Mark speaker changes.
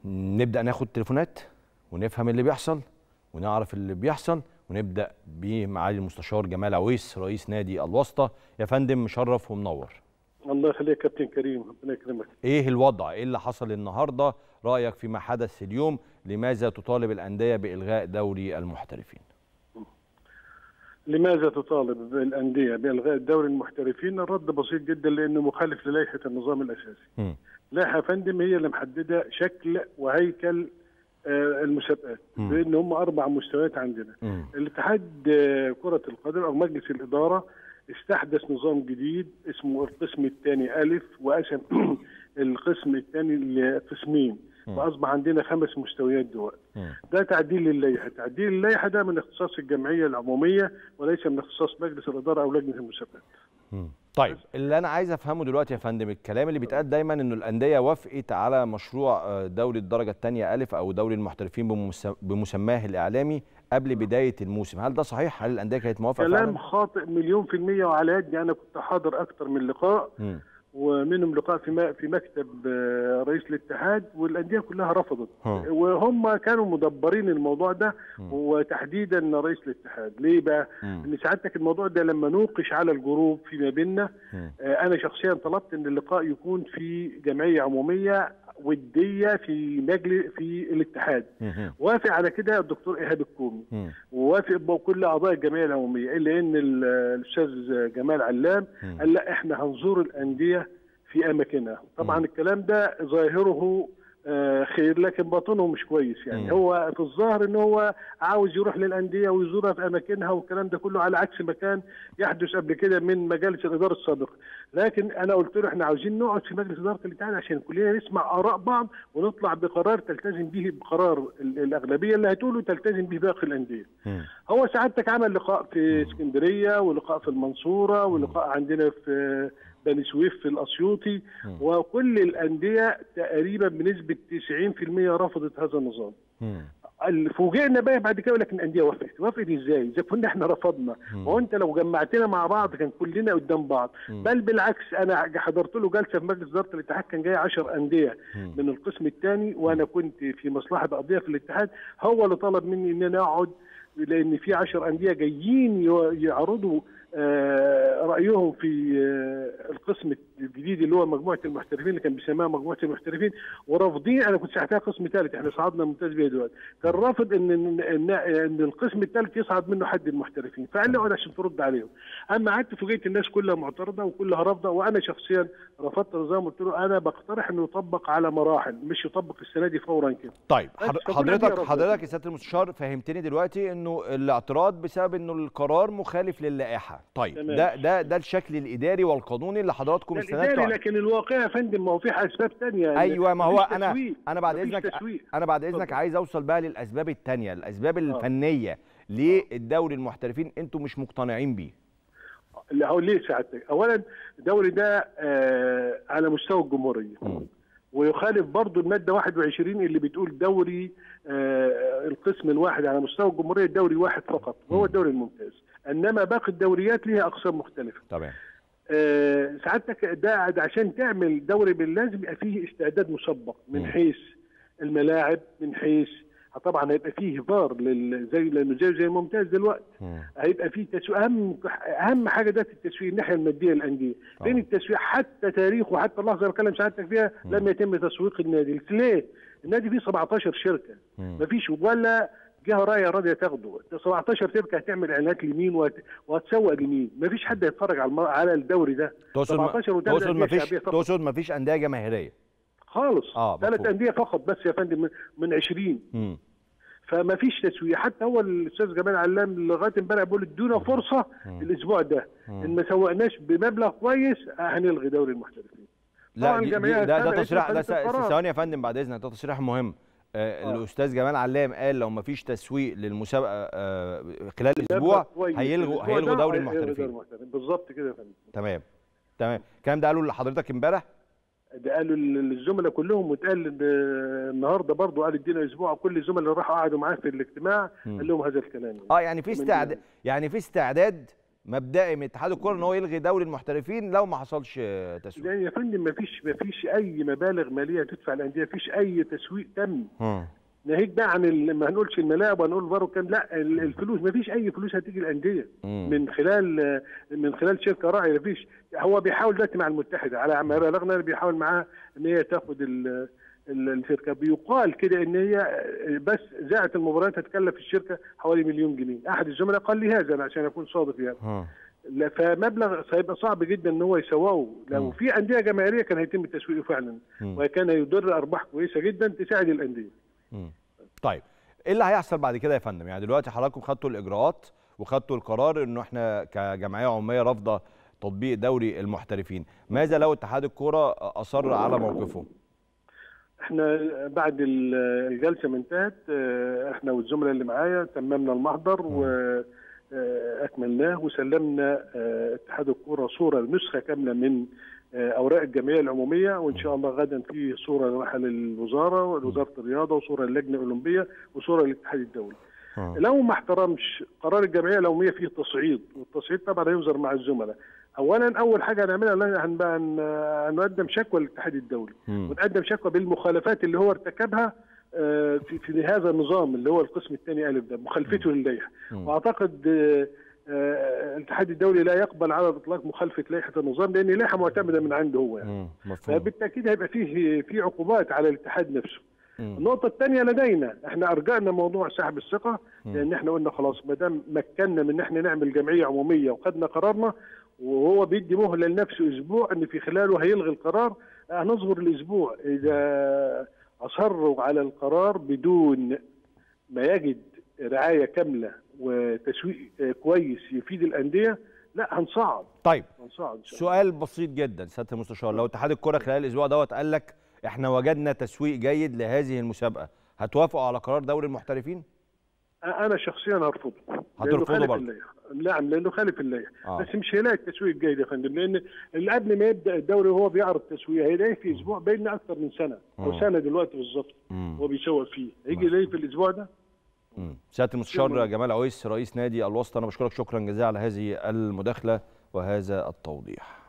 Speaker 1: نبدا ناخد تليفونات ونفهم اللي بيحصل ونعرف اللي بيحصل ونبدا بمعالي المستشار جمال عويس رئيس نادي الواسطه يا فندم مشرف ومنور
Speaker 2: الله يخليك كابتن كريم ربنا يكرمك
Speaker 1: ايه الوضع ايه اللي حصل النهارده رايك فيما حدث اليوم لماذا تطالب الانديه بالغاء دوري المحترفين
Speaker 2: لماذا تطالب الانديه بالغاء دوري المحترفين الرد بسيط جدا لانه مخالف للائحه النظام الاساسي
Speaker 1: م.
Speaker 2: لائحه يا فندم هي اللي محدده شكل وهيكل آه، المسابقات
Speaker 1: مم.
Speaker 2: لان هم اربع مستويات عندنا
Speaker 1: م.
Speaker 2: الاتحاد آه، كره القدم او مجلس الاداره استحدث نظام جديد اسمه القسم الثاني الف وقسم القسم الثاني لقسمين
Speaker 1: مم.
Speaker 2: واصبح عندنا خمس مستويات دلوقتي
Speaker 1: م.
Speaker 2: ده تعديل للائحه، تعديل اللائحه ده من اختصاص الجمعيه العموميه وليس من اختصاص مجلس الاداره او لجنه المسابقات.
Speaker 1: مم. طيب اللي انا عايز افهمه دلوقتي يا فندم الكلام اللي بيتقال دايما انه الانديه وافقت على مشروع آه، دوري الدرجه الثانيه الف او دوري المحترفين بمس- بمسماه الاعلامي قبل بدايه الموسم هل ده صحيح هل الانديه كانت موافقه
Speaker 2: كلام
Speaker 1: فعلا
Speaker 2: خاطئ مليون في المية وعلى يدي أنا كنت حاضر أكتر من لقاء
Speaker 1: مم.
Speaker 2: ومنهم لقاء في م- في مكتب آه، رئيس الاتحاد والأندية كلها رفضت
Speaker 1: ها.
Speaker 2: وهم كانوا مدبرين الموضوع ده
Speaker 1: مم.
Speaker 2: وتحديدا رئيس الاتحاد ليه بقى؟
Speaker 1: مم.
Speaker 2: ان سعادتك الموضوع ده لما نوقش على الجروب فيما بيننا
Speaker 1: مم.
Speaker 2: آه، انا شخصيا طلبت ان اللقاء يكون في جمعيه عموميه وديه في مجلس في الاتحاد
Speaker 1: مم.
Speaker 2: وافق على كده الدكتور ايهاب الكومي
Speaker 1: مم.
Speaker 2: ووافق بكل اعضاء الجمعيه العموميه الا ان ال- الاستاذ جمال علام
Speaker 1: مم.
Speaker 2: قال لا احنا هنزور الانديه في اماكنها طبعا
Speaker 1: مم.
Speaker 2: الكلام ده ظاهره آه، خير لكن باطنه مش كويس يعني
Speaker 1: مم.
Speaker 2: هو في الظاهر ان هو عاوز يروح للانديه ويزورها في اماكنها والكلام ده كله على عكس ما كان يحدث قبل كده من مجالس الاداره السابقه لكن انا قلت له احنا عاوزين نقعد في مجلس اداره الاتحاد عشان كلنا نسمع اراء بعض ونطلع بقرار تلتزم به بقرار ال- الاغلبيه اللي هتقوله تلتزم به باقي الانديه
Speaker 1: مم.
Speaker 2: هو سعادتك عمل لقاء في اسكندريه ولقاء في المنصوره ولقاء عندنا في بني سويف في الاسيوطي
Speaker 1: مم.
Speaker 2: وكل الانديه تقريبا بنسبه 90% رفضت هذا النظام.
Speaker 1: مم.
Speaker 2: ال- فوجئنا بقى بعد كده لكن الانديه وافقت، وافقت ازاي؟ اذا كنا احنا رفضنا،
Speaker 1: مم.
Speaker 2: وانت لو جمعتنا مع بعض كان كلنا قدام بعض،
Speaker 1: مم.
Speaker 2: بل بالعكس انا حضرت له جلسه في مجلس اداره الاتحاد كان جاي 10 انديه
Speaker 1: مم.
Speaker 2: من القسم الثاني وانا كنت في مصلحه قضيه في الاتحاد هو اللي طلب مني ان انا اقعد لان في 10 انديه جايين ي- يعرضوا آه، رايهم في آه، القسم الجديد اللي هو مجموعه المحترفين اللي كان بيسميها مجموعه المحترفين ورافضين انا كنت ساعتها قسم ثالث احنا صعدنا ممتاز بيه دلوقتي كان رافض ان ان ان, إن القسم الثالث يصعد منه حد المحترفين فقال لي اقعد عشان ترد عليهم اما قعدت فوجئت الناس كلها معترضه وكلها رافضه وانا شخصيا رفضت النظام قلت له انا بقترح انه يطبق على مراحل مش يطبق السنه دي فورا كده
Speaker 1: طيب
Speaker 2: بس
Speaker 1: حضر-
Speaker 2: فكل
Speaker 1: حضرتك
Speaker 2: الأندية رفضت.
Speaker 1: حضرتك يا سياده المستشار فهمتني دلوقتي انه الاعتراض بسبب انه القرار مخالف للائحه طيب
Speaker 2: تمام.
Speaker 1: ده ده ده الشكل الاداري والقانوني اللي حضراتكم
Speaker 2: ده
Speaker 1: استندتوا
Speaker 2: الإداري
Speaker 1: عليه.
Speaker 2: لكن الواقع يا فندم ما هو في اسباب ثانيه
Speaker 1: ايوه ما هو
Speaker 2: مفيش
Speaker 1: انا
Speaker 2: تسويق.
Speaker 1: انا بعد
Speaker 2: مفيش
Speaker 1: اذنك
Speaker 2: تسويق.
Speaker 1: انا بعد اذنك
Speaker 2: اتفضل.
Speaker 1: عايز اوصل بقى للاسباب الثانيه الاسباب الفنيه للدوري المحترفين انتم مش مقتنعين بيه
Speaker 2: اللي هقول ليه سعادتك اولا الدوري ده آه على مستوى الجمهوريه
Speaker 1: مم.
Speaker 2: ويخالف برضه الماده 21 اللي بتقول دوري آه القسم الواحد على مستوى الجمهوريه دوري واحد فقط وهو الدوري الممتاز انما باقي الدوريات ليها اقسام مختلفه
Speaker 1: تمام
Speaker 2: آه، سعادتك ده ده عشان تعمل دوري باللازم يبقى فيه استعداد مسبق من
Speaker 1: مم.
Speaker 2: حيث الملاعب من حيث طبعا هيبقى فيه فار لل... زي لانه زي زي الممتاز دلوقتي
Speaker 1: مم.
Speaker 2: هيبقى فيه تسويق اهم اهم حاجه ده التسويق الناحيه الماديه للانديه
Speaker 1: طبعا.
Speaker 2: لان التسويق حتى تاريخه حتى اللحظه اللي بكلم سعادتك فيها
Speaker 1: مم.
Speaker 2: لم يتم تسويق النادي ليه؟ النادي فيه 17 شركه
Speaker 1: مم.
Speaker 2: مفيش ولا جهه رايه راضيه تاخده 17 شركه هتعمل اعلانات لمين وهت- وهتسوق لمين مفيش حد هيتفرج على الم- على الدوري ده
Speaker 1: تقصد ما
Speaker 2: 17 وتلات
Speaker 1: تقصد
Speaker 2: أندية
Speaker 1: ما فيش
Speaker 2: شعبية فقط.
Speaker 1: تقصد ما فيش انديه جماهيريه
Speaker 2: خالص
Speaker 1: آه،
Speaker 2: ثلاث
Speaker 1: مفهوم.
Speaker 2: انديه فقط بس يا فندم من- من 20
Speaker 1: مم.
Speaker 2: فما فيش تسويق حتى هو الاستاذ جمال علام لغايه امبارح بيقول ادونا فرصه
Speaker 1: مم.
Speaker 2: الاسبوع ده
Speaker 1: مم.
Speaker 2: ان ما سوقناش بمبلغ كويس آه، هنلغي دوري المحترفين
Speaker 1: لا
Speaker 2: طبعاً
Speaker 1: دي دي
Speaker 2: الجمعية
Speaker 1: ده ده
Speaker 2: السابقة
Speaker 1: تصريح ده
Speaker 2: اتخذت القرار.
Speaker 1: س- ثواني يا فندم بعد اذنك ده تصريح مهم آه
Speaker 2: آه.
Speaker 1: الاستاذ جمال علام قال لو ما فيش تسويق للمسابقه آه خلال
Speaker 2: مبلغ
Speaker 1: اسبوع
Speaker 2: كويس.
Speaker 1: هيلغوا
Speaker 2: الأسبوع
Speaker 1: هيلغوا
Speaker 2: ده
Speaker 1: دوري
Speaker 2: هيلغوا
Speaker 1: المحترفين
Speaker 2: المحترفين. بالظبط كده يا فندم
Speaker 1: تمام تمام الكلام ده قالوا لحضرتك امبارح
Speaker 2: ده قالوا للزملاء كلهم واتقال إن النهارده برضه قال ادينا اسبوع كل الزملاء اللي راحوا قعدوا معاه في الاجتماع
Speaker 1: مم.
Speaker 2: قال لهم هذا الكلام
Speaker 1: اه يعني في
Speaker 2: من
Speaker 1: استعداد
Speaker 2: دلوقتي.
Speaker 1: يعني في استعداد مبدئي من اتحاد الكره ان هو يلغي دوري المحترفين لو ما حصلش آه، تسويق
Speaker 2: لان يا فندم ما فيش ما فيش اي مبالغ ماليه تدفع الانديه ما فيش اي تسويق تم
Speaker 1: مم.
Speaker 2: ناهيك بقى عن ال- ما هنقولش الملاعب وهنقول فارو كام لا ال- الفلوس ما فيش اي فلوس هتيجي الانديه
Speaker 1: مم.
Speaker 2: من خلال من خلال شركه راعيه ما فيش هو بيحاول دلوقتي مع المتحده على ما بلغنا بيحاول معاها ان هي تاخد ال- ال- الشركه بيقال كده ان هي بس زاعه المباريات هتكلف الشركه حوالي مليون جنيه احد الزملاء قال لي هذا أنا عشان اكون صادق يعني
Speaker 1: مم.
Speaker 2: لا، فمبلغ سيبقى صعب جدا ان هو يسواه
Speaker 1: مم.
Speaker 2: لو في انديه جماهيريه كان هيتم تسويقه فعلا
Speaker 1: مم.
Speaker 2: وكان يدر ارباح كويسه جدا تساعد الانديه
Speaker 1: مم. طيب ايه اللي هيحصل بعد كده يا فندم يعني دلوقتي حضراتكم خدتوا الاجراءات وخدتوا القرار انه احنا كجمعيه عموميه رافضه تطبيق دوري المحترفين ماذا لو اتحاد الكوره اصر على موقفه
Speaker 2: احنا بعد ال- الجلسه ما انتهت اه، احنا والزملاء اللي معايا تممنا المحضر واكملناه وسلمنا اه، اتحاد الكوره صوره نسخه كامله من اه، اوراق الجمعيه العموميه وان شاء الله غدا في صوره رايحه للوزاره ووزاره الرياضه وصوره للجنه الاولمبيه وصوره للاتحاد الدولي.
Speaker 1: مم.
Speaker 2: لو ما احترمش قرار الجمعيه العموميه فيه تصعيد والتصعيد طبعا هينظر مع الزملاء. اولا اول حاجه هنعملها إن هن- هن- هنقدم شكوى للاتحاد الدولي.
Speaker 1: مم.
Speaker 2: ونقدم شكوى بالمخالفات اللي هو ارتكبها آه، في في هذا النظام اللي هو القسم الثاني الف ده مخالفته للائحه
Speaker 1: مم.
Speaker 2: واعتقد آه، آه، الاتحاد الدولي لا يقبل على الاطلاق مخالفه لائحه النظام لان اللائحه معتمده من عنده هو يعني
Speaker 1: مم. مفهوم
Speaker 2: فبالتاكيد هيبقى فيه في عقوبات على الاتحاد نفسه
Speaker 1: مم.
Speaker 2: النقطة الثانية لدينا احنا ارجعنا موضوع سحب الثقة
Speaker 1: مم.
Speaker 2: لان احنا قلنا خلاص ما دام مكنا من ان احنا نعمل جمعية عمومية وخدنا قرارنا وهو بيدي مهلة لنفسه اسبوع ان في خلاله هيلغي القرار هنصبر الاسبوع اذا اصروا على القرار بدون ما يجد رعاية كاملة وتسويق آه، كويس يفيد الأندية لا هنصعد
Speaker 1: طيب
Speaker 2: هنصعد إن شاء الله.
Speaker 1: سؤال بسيط جدا سياده المستشار لو اتحاد الكره خلال الاسبوع دوت قال لك احنا وجدنا تسويق جيد لهذه المسابقه هتوافقوا على قرار دوري المحترفين
Speaker 2: انا شخصيا هرفضه
Speaker 1: هترفضه
Speaker 2: لأنه خالف
Speaker 1: برضه؟
Speaker 2: اللائحة. نعم لانه خالف اللائحه
Speaker 1: آه.
Speaker 2: آه. بس مش هيلاقي التسويق جيد يا فندم لان اللي قبل ما يبدا الدوري وهو بيعرض تسويق هيلاقيه في اسبوع بيننا اكثر من سنه
Speaker 1: مم.
Speaker 2: او سنه دلوقتي بالظبط
Speaker 1: مم.
Speaker 2: هو بيسوق فيه هيجي يلاقيه في الاسبوع ده
Speaker 1: مم. سياده المستشار
Speaker 2: شكراً.
Speaker 1: جمال عويس رئيس نادي الوسط انا بشكرك شكرا جزيلا على هذه المداخله وهذا التوضيح